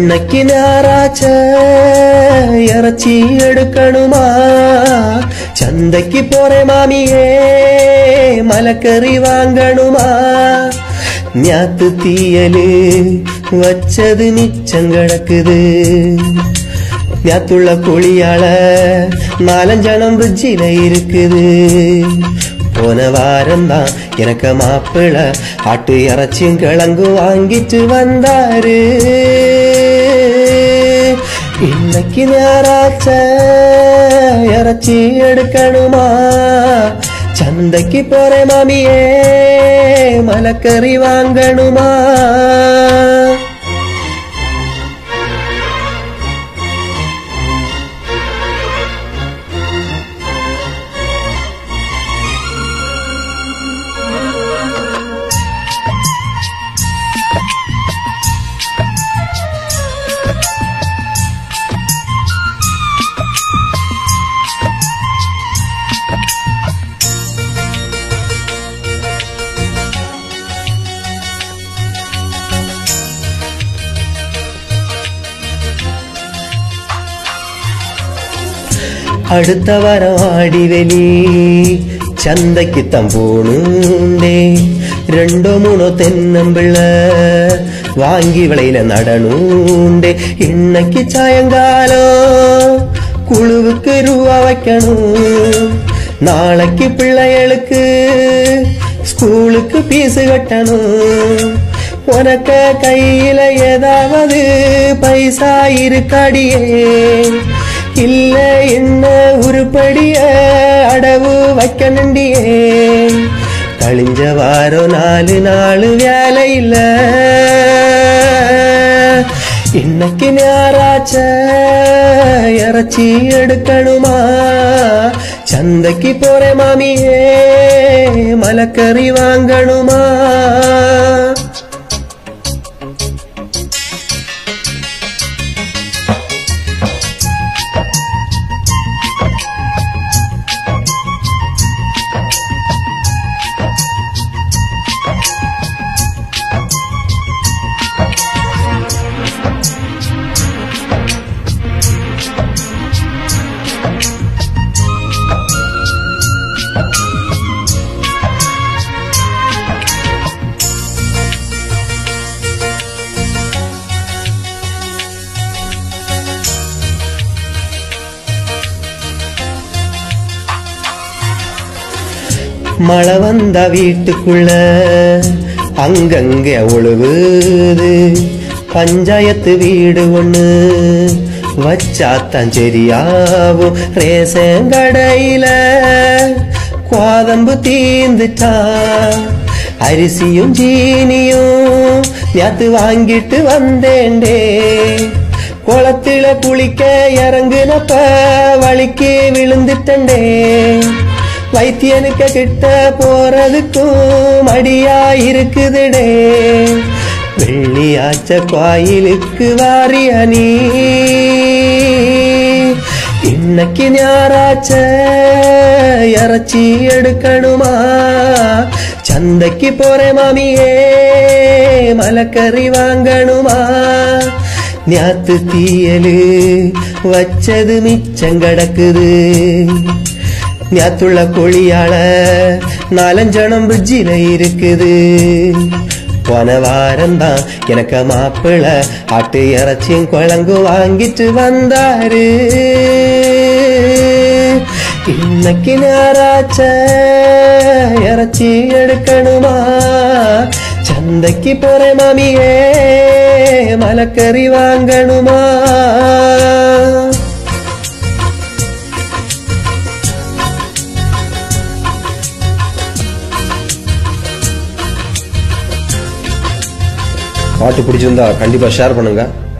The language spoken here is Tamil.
இன்னைக்கு ஞாராச்ச இறைச்சி எடுக்கணுமா சந்தைக்கு போறேன் மாமியே மலக்கறி வாங்கணுமா ஞாத்து தீயலு வச்சது மிச்சம் கிடக்குது ஞாத்துள்ள குழியால நாலஞ்சனம் பிரிட்ஜில இருக்குது போன வாரம் தான் எனக்கு மாப்பிள ஆட்டு இறைச்சியும் கிழங்கு வாங்கிட்டு வந்தாரு இன்னைக்கு நேராச்ச இறைச்சி எடுக்கணுமா சந்தைக்கு போறேன் மாமியே மலக்கறி வாங்கணுமா அடுத்த வாரம் ஆடி வெளி சந்தைக்கு தம்போனுண்டே ரெண்டோ மூணோ தென்னம்பிள்ள வாங்கி விளையில நடனுண்டே இன்னைக்கு சாயங்காலம் குழுவுக்கு ரூபா வைக்கணும் நாளைக்கு பிள்ளைகளுக்கு ஸ்கூலுக்கு பீஸு கட்டணும் உனக்க கையில ஏதாவது பைசா இருக்காடியே இல்ல என்ன உருப்படிய அடவு வைக்கணுண்டியே கழிஞ்ச வாரம் நாலு நாலு வேலை இல்ல இன்னைக்கு நேராச்ச இறைச்சி எடுக்கணுமா சந்தைக்கு போறேன் மாமியே மலக்கறி வாங்கணுமா மழை வந்த வீட்டுக்குள்ள அங்கங்க ஒழுகுது பஞ்சாயத்து வீடு ஒண்ணு வச்சாத்தான் சரியாவும் ரேசன் கடையில கோதம்பு தீந்துட்டான் அரிசியும் ஜீனியும் நேத்து வாங்கிட்டு வந்தேன்டே குளத்தில குளிக்க இறங்குனப்ப வலிக்கு விழுந்துட்டண்டே வைத்தியனுக்க கிட்ட போறதுக்கும் மடியா இருக்குதுடே வெள்ளியாச்ச கோயிலுக்கு வாரிய நீ இன்னைக்கு ஞாராச்ச இறைச்சி எடுக்கணுமா சந்தைக்கு போறேன் மாமியே மலக்கறி வாங்கணுமா ஞாத்து தீயலு வச்சது மிச்சம் கிடக்குது ஞாத்துள்ள கோழியால நாலஞ்சனம் பிரிட்ஜில இருக்குது போன வாரம் தான் எனக்கு மாப்பிள ஆட்டு இறைச்சியும் குழங்கு வாங்கிட்டு வந்தாரு இன்னைக்கு நேராச்ச இறைச்சி எடுக்கணுமா சந்தைக்கு போறேன் மாமியே மலக்கறி வாங்கணுமா பாட்டு பிடிச்சிருந்தா கண்டிப்பா ஷேர் பண்ணுங்க